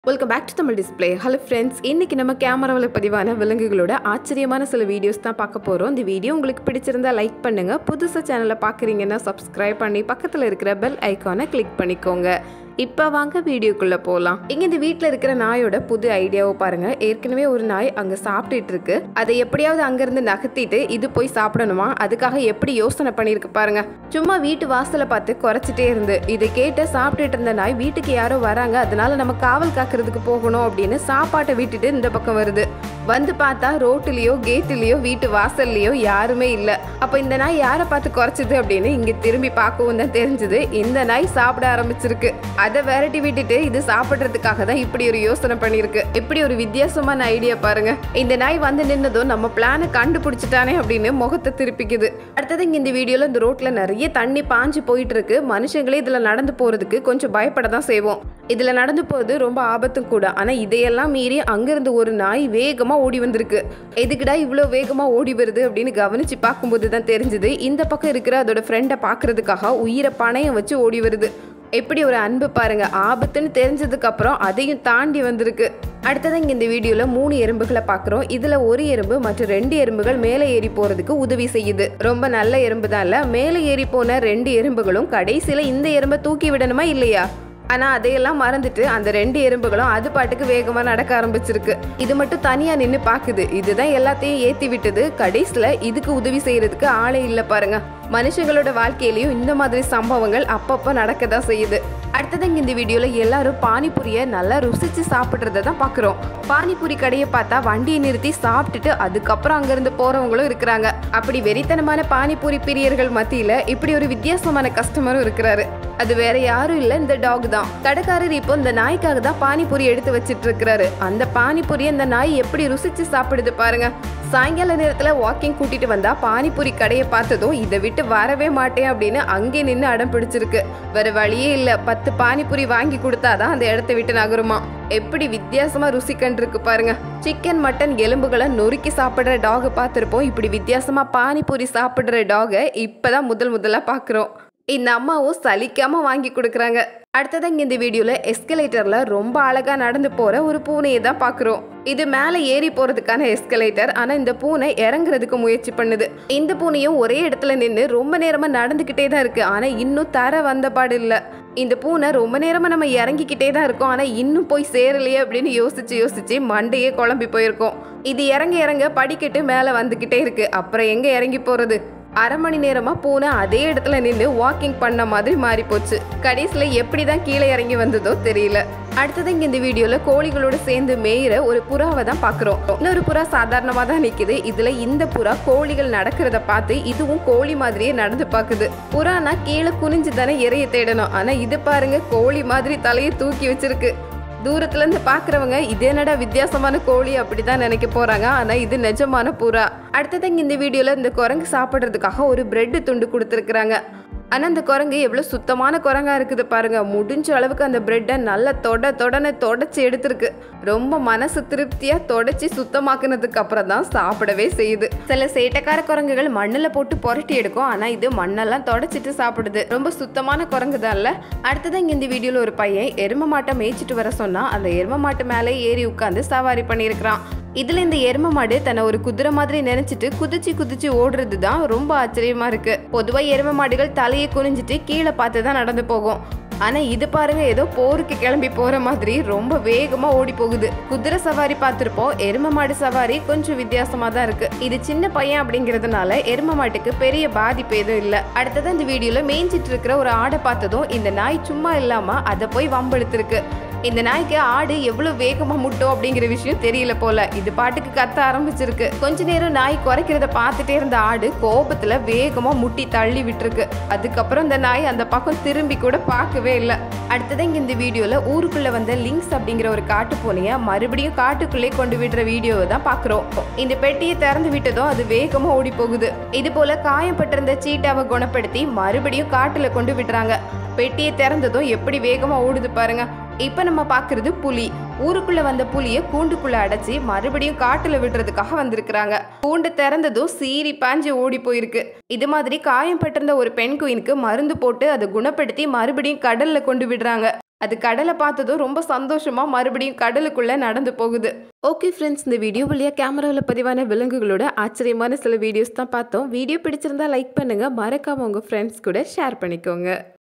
welcome back to Tamil display hello friends இன்னைக்கு நம்ம கேமராவில் பதிவான விலங்குகளோட ஆச்சரியமான சில வீடியோஸ் தான் பார்க்க போகிறோம் இந்த வீடியோ உங்களுக்கு பிடிச்சிருந்தா லைக் பண்ணுங்க புதுசாக சேனலை பார்க்குறீங்கன்னா சப்ஸ்கிரைப் பண்ணி பக்கத்தில் இருக்கிற பெல் ஐக்கானை கிளிக் பண்ணிக்கோங்க இப்போ வாங்க வீடியோக்குள்ளே போகலாம் இங்கே இந்த வீட்டில் இருக்கிற நாயோட புது ஐடியாவை பாருங்க ஏற்கனவே ஒரு நாய் அங்கே சாப்பிட்டுட்டு இருக்கு அதை எப்படியாவது அங்கேருந்து நகர்த்திட்டு இது போய் சாப்பிடணுமா அதுக்காக எப்படி யோசனை பண்ணியிருக்கு பாருங்க சும்மா வீட்டு வாசலை பார்த்து குறைச்சிட்டே இருந்து இதை கேட்டு சாப்பிட்டுட்டு இருந்த நாய் வீட்டுக்கு யாரோ வராங்க அதனால நம்ம காவல் காக்கிறதுக்கு போகணும் அப்படின்னு சாப்பாட்டை விட்டுட்டு இந்த பக்கம் வருது வந்து பார்த்தா ரோட்டுலயோ கேட்டுலயோ வீட்டு வாசல்லையோ யாருமே இல்லை அப்போ இந்த நாய் யாரை பார்த்து குறைச்சது அப்படின்னு இங்க திரும்பி பார்க்கவும் தான் தெரிஞ்சது இந்த நாய் சாப்பிட ஆரம்பிச்சிருக்கு அதை விரட்டி விட்டுட்டு இது சாப்பிட்றதுக்காக தான் இப்படி ஒரு யோசனை பண்ணியிருக்கு இப்படி ஒரு வித்தியாசமான ஐடியா பாருங்க இந்த நாய் வந்து நின்னதும் நம்ம பிளானை கண்டுபிடிச்சிட்டானே அப்படின்னு முகத்தை திருப்பிக்குது அடுத்தது இங்க இந்த வீடியோல இந்த ரோட்ல நிறைய தண்ணி பாஞ்சு போயிட்டு இருக்கு மனுஷங்களே இதுல நடந்து போறதுக்கு கொஞ்சம் பயப்பட தான் செய்வோம் இதுல நடந்து போறது ரொம்ப ஆபத்தும் கூட ஆனா இதையெல்லாம் மீறி அங்கிருந்து ஒரு நாய் வேகமா ஓடி வந்திருக்கு எதுக்குடா இவ்வளோ வேகமா ஓடி வருது அப்படின்னு கவனிச்சு பார்க்கும்போது தான் தெரிஞ்சது இந்த பக்கம் இருக்கிற அதோட ஃப்ரெண்டை பார்க்கறதுக்காக உயிரை பணையம் வச்சு ஓடி வருது எப்படி ஒரு அன்பு பாருங்க ஆபத்துன்னு தெரிஞ்சதுக்கு அப்புறம் அதையும் தாண்டி வந்திருக்கு அடுத்தது இங்க இந்த வீடியோல மூணு எறும்புகளை பார்க்குறோம் இதுல ஒரு எறும்பு மற்றும் ரெண்டு எறும்புகள் மேலே ஏறி போறதுக்கு உதவி செய்யுது ரொம்ப நல்ல எறும்பு தான் இல்ல மேலே ஏறி போன ரெண்டு எறும்புகளும் கடைசியில இந்த எறும்பை தூக்கி விடணுமா இல்லையா ஆனா அதையெல்லாம் மறந்துட்டு அந்த ரெண்டு எறும்புகளும் அது பாட்டுக்கு வேகமா நடக்க ஆரம்பிச்சிருக்கு இது மட்டும் தனியா நின்னு பாக்குது இதுதான் எல்லாத்தையும் ஏத்தி விட்டது கடைசியில இதுக்கு உதவி செய்யறதுக்கு ஆளே இல்ல பாருங்க மனுஷங்களோட வாழ்க்கையிலயும் இந்த மாதிரி சம்பவங்கள் அப்பப்போ நடக்க தான் செய்யுது அடுத்தது இங்க இந்த வீடியோல எல்லாரும் பானிபூரியை நல்லா ருசிச்சு சாப்பிட்றத தான் பாக்குறோம் பானிபூரி கடையை பார்த்தா வண்டியை நிறுத்தி சாப்பிட்டுட்டு அதுக்கப்புறம் அங்கிருந்து போறவங்களும் இருக்கிறாங்க அப்படி வெறித்தனமான பானிபூரி பிரியர்கள் மத்தியில இப்படி ஒரு வித்தியாசமான கஸ்டமரும் இருக்கிறாரு அது வேற யாரும் இல்ல இந்த டாக் தான் கடைக்காரர் இப்போ இந்த நாய்க்காக தான் பானிபூரி எடுத்து வச்சிட்டு இருக்கிறாரு அந்த பானிபூரி அந்த நாய் எப்படி ருசிச்சு சாப்பிடுது பாருங்க சாயங்கால நேரத்துல வாக்கிங் கூட்டிட்டு வந்தா பானிபூரி கடையை பார்த்ததும் இதை விட்டு வரவே மாட்டேன் அப்படின்னு அங்கே நின்று அடம் பிடிச்சிருக்கு வேற வழியே இல்ல பத்து பானிபூரி வாங்கி கொடுத்தாதான் அந்த இடத்த விட்டு நகருமா எப்படி வித்தியாசமா ருசி கண்டிருக்கு பாருங்க சிக்கன் மட்டன் எலும்புகளை நொறுக்கி சாப்பிடுற டாகை பார்த்துருப்போம் இப்படி வித்தியாசமா பானிபூரி சாப்பிடுற டாகை இப்பதான் முதல் முதலா பாக்குறோம் இந்த அம்மாவும் சலிக்காம வாங்கி கொடுக்குறாங்க அடுத்தது இங்க இந்த வீடியோல எஸ்கலேட்டர்ல ரொம்ப அழகா நடந்து போற ஒரு பூனையை தான் பாக்குறோம் இது மேல ஏறி போறதுக்கான எஸ்கலேட்டர் ஆனா இந்த பூனை இறங்குறதுக்கு முயற்சி பண்ணுது இந்த பூனையும் ஒரே இடத்துல நின்று ரொம்ப நேரமா நடந்துகிட்டே தான் இருக்கு ஆனா இன்னும் தர வந்த பாடு இல்ல இந்த பூனை ரொம்ப நேரமா நம்ம இறங்கிக்கிட்டே தான் இருக்கோம் ஆனா இன்னும் போய் சேரலையே அப்படின்னு யோசிச்சு யோசிச்சு மண்டையே குழம்பி போயிருக்கோம் இது இறங்க இறங்க படிக்கட்டு மேல வந்துகிட்டே இருக்கு அப்புறம் எங்க இறங்கி போறது அரை மணி நேரமா பூனை அதே இடத்துல நின்று வாக்கிங் பண்ண மாதிரி மாறி போச்சு கடைசியில எப்படி தான் கீழே இறங்கி வந்ததோ தெரியல அடுத்தது இங்க இந்த வீடியோல கோழிகளோட சேர்ந்து மேயிற ஒரு புறாவை தான் பாக்குறோம் இன்னொரு புறா சாதாரணமா தான் நிக்குது இதுல இந்த புறா கோழிகள் நடக்கிறத பார்த்து இதுவும் கோழி மாதிரியே நடந்து பாக்குது புறானா கீழே குனிஞ்சு தானே இறைய தேடணும் ஆனா இது பாருங்க கோழி மாதிரி தலையை தூக்கி வச்சிருக்கு தூரத்துல இருந்து பாக்குறவங்க இது என்னடா வித்தியாசமான கோழி அப்படிதான் நினைக்க போறாங்க ஆனா இது நிஜமான புறா அடுத்தது இங்க இந்த வீடியோல இந்த குரங்கு சாப்பிடுறதுக்காக ஒரு பிரெட் துண்டு கொடுத்துருக்குறாங்க ஆனா அந்த குரங்கு எவ்வளவு சுத்தமான குரங்கா இருக்குது பாருங்க முடிஞ்ச அளவுக்கு அந்த பிரெட்டை நல்லா தொட தொடன்னு தொடச்சி எடுத்திருக்கு ரொம்ப மனசு திருப்தியா தொடச்சி சுத்தமாக்குனதுக்கு அப்புறம் தான் சாப்பிடவே செய்யுது சில சேட்டைக்கார குரங்குகள் மண்ணுல போட்டு புரட்டி எடுக்கும் ஆனா இது மண்ணெல்லாம் தொடச்சிட்டு சாப்பிடுது ரொம்ப சுத்தமான குரங்கு தான் அடுத்தது இங்க இந்த வீடியோல ஒரு பையன் எரும மாட்டை மேய்ச்சிட்டு வர சொன்னா அந்த எரும மாட்டு மேலே ஏறி உட்காந்து சவாரி பண்ணியிருக்கிறான் இதுல இந்த எரும மாடு தன்னை ஒரு குதிரை மாதிரி நினைச்சிட்டு குதிச்சு குதிச்சு ஓடுறது தான் ரொம்ப ஆச்சரியமா இருக்கு பொதுவா எரும மாடுகள் தலையை குனிஞ்சிட்டு கீழே பார்த்து தான் நடந்து போகும் ஆனா இது பாருங்க ஏதோ போருக்கு கிளம்பி போற மாதிரி ரொம்ப வேகமா ஓடி போகுது குதிரை சவாரி பார்த்திருப்போம் எரும மாடு சவாரி கொஞ்சம் வித்தியாசமா தான் இருக்கு இது சின்ன பையன் அப்படிங்கறதுனால எரும மாட்டுக்கு பெரிய பாதிப்பு எதுவும் இல்ல அடுத்தது இந்த வீடியோல மேய்ஞ்சிட்டு இருக்கிற ஒரு ஆடை பார்த்ததும் இந்த நாய் சும்மா இல்லாம அதை போய் வம்பெடுத்திருக்கு இந்த நாய்க்கு ஆடு எவ்வளவு வேகமா முட்டும் அப்படிங்கிற விஷயம் தெரியல போல இது பாட்டுக்கு கத்த ஆரம்பிச்சிருக்கு கொஞ்ச நேரம் நாய் குறைக்கிறத பார்த்துட்டே இருந்த ஆடு கோபத்துல வேகமா முட்டி தள்ளி விட்டுருக்கு அதுக்கப்புறம் இந்த நாய் அந்த பக்கம் திரும்பி கூட பார்க்கவே இல்லை அடுத்தது இங்க இந்த வீடியோல ஊருக்குள்ள வந்த லிங்க்ஸ் அப்படிங்கிற ஒரு காட்டு பூனைய மறுபடியும் காட்டுக்குள்ளே கொண்டு விடுற வீடியோவை தான் பாக்குறோம் இந்த பெட்டியை திறந்து விட்டதும் அது வேகமா ஓடி போகுது இது போல காயப்பட்டிருந்த சீட்டாவை குணப்படுத்தி மறுபடியும் காட்டுல கொண்டு விடுறாங்க பெட்டியை திறந்ததும் எப்படி வேகமா ஓடுது பாருங்க இப்ப நம்ம பாக்குறது புலி ஊருக்குள்ள வந்த புலிய கூண்டுக்குள்ள அடைச்சி மறுபடியும் காட்டுல விடுறதுக்காக வந்திருக்கிறாங்க கூண்டு திறந்ததும் சீறி பாஞ்சு ஓடி போயிருக்கு இது மாதிரி காயம் பட்டிருந்த ஒரு பெண் குயினுக்கு மருந்து போட்டு அதை குணப்படுத்தி மறுபடியும் கடல்ல கொண்டு விடுறாங்க அது கடலை பார்த்ததும் ரொம்ப சந்தோஷமாக மறுபடியும் கடலுக்குள்ளே நடந்து போகுது ஓகே ஃப்ரெண்ட்ஸ் இந்த வீடியோ வழியாக கேமராவில் பதிவான விலங்குகளோட ஆச்சரியமான சில வீடியோஸ் தான் பார்த்தோம் வீடியோ பிடிச்சிருந்தா லைக் பண்ணுங்கள் மறக்காமல் உங்கள் ஃப்ரெண்ட்ஸ் கூட ஷேர் பண்ணிக்கோங்க